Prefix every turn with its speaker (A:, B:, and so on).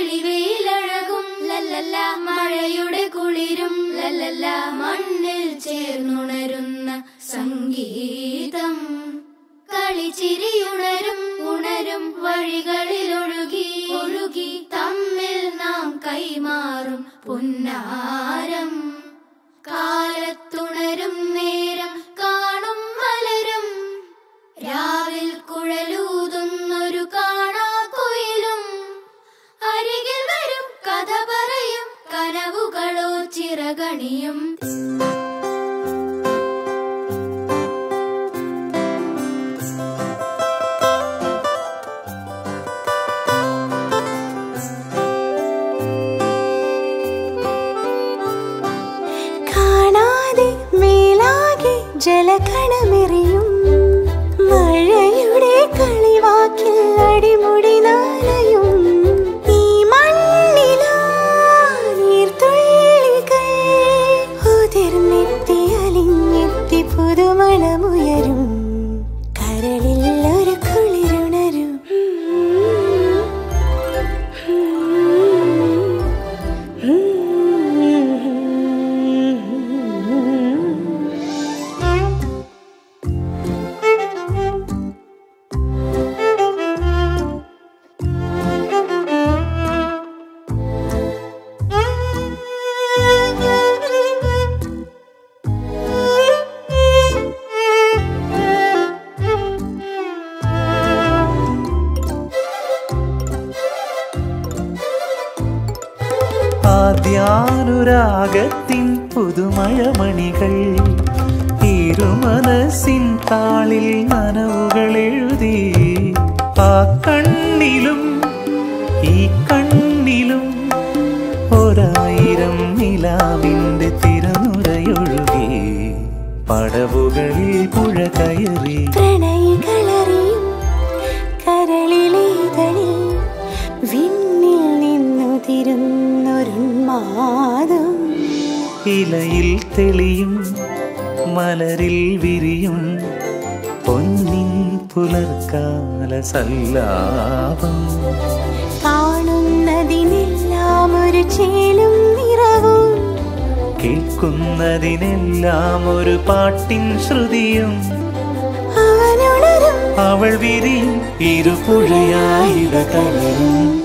A: തെളിവെയിലഴകും ലല്ലല്ല മഴയുടെ കുളിരും ലല്ലല്ല മണ്ണിൽ ചേർന്നുണരുന്ന സംഗീതം കളിച്ചിരിയുണരും ഉണരും വഴികളിൽ ഒഴുകി ഒഴുകി തമ്മിൽ നാം കൈമാറും പുന്നാരം കാലത്തുണരും നേരം കാണും മലരും രാവിൽ കുഴലൂതുന്നൊരു കാണാ കുയിലും അരികിൽ വരും കഥ പറയും കനവുകളോ ചിറകണിയും
B: കാണാതെ മേലാകെ ജലകണമെറിയും മഴയുടെ കളിവാക്കിൽ അടിമുടി നാലയും ഈ മണ്ണിലാ നീർത്തുള്ളികൾ ഉതിർന്നെത്തി അലിഞ്ഞെത്തി പുതുമണമുയരും കരളിൽ ഒരു കുളിരുണരും
C: ആദ്യാനുരാഗത്തിൻ പുതുമഴമണികൾ ഇരുമനസിൻ താളിൽ നനവുകൾ എഴുതി ആ കണ്ണിലും ഈ കണ്ണിലും ഒരായിരം നിലാവിൻ്റെ തിരനുരയൊഴുകി പടവുകളിൽ പുഴ കയറി
B: പ്രണയികളറിയും കരളിലേതളിൽ വിണ്ണിൽ നിന്നുതിരുന്നൊരുന്മാദം
C: ഇലയിൽ തെളിയും മലരിൽ വിരിയും പൊന്നിൻ പുലർക്കാല സല്ലാപം
B: കാണുന്നതിനെല്ലാം ഒരു ചേലും നിറവും
C: കേൾക്കുന്നതിനെല്ലാം ഒരു പാട്ടിൻ ശ്രുതിയും
B: അവനുണരും
C: അവൾ വിരിയും ഇരുപുഴയായിട കലരും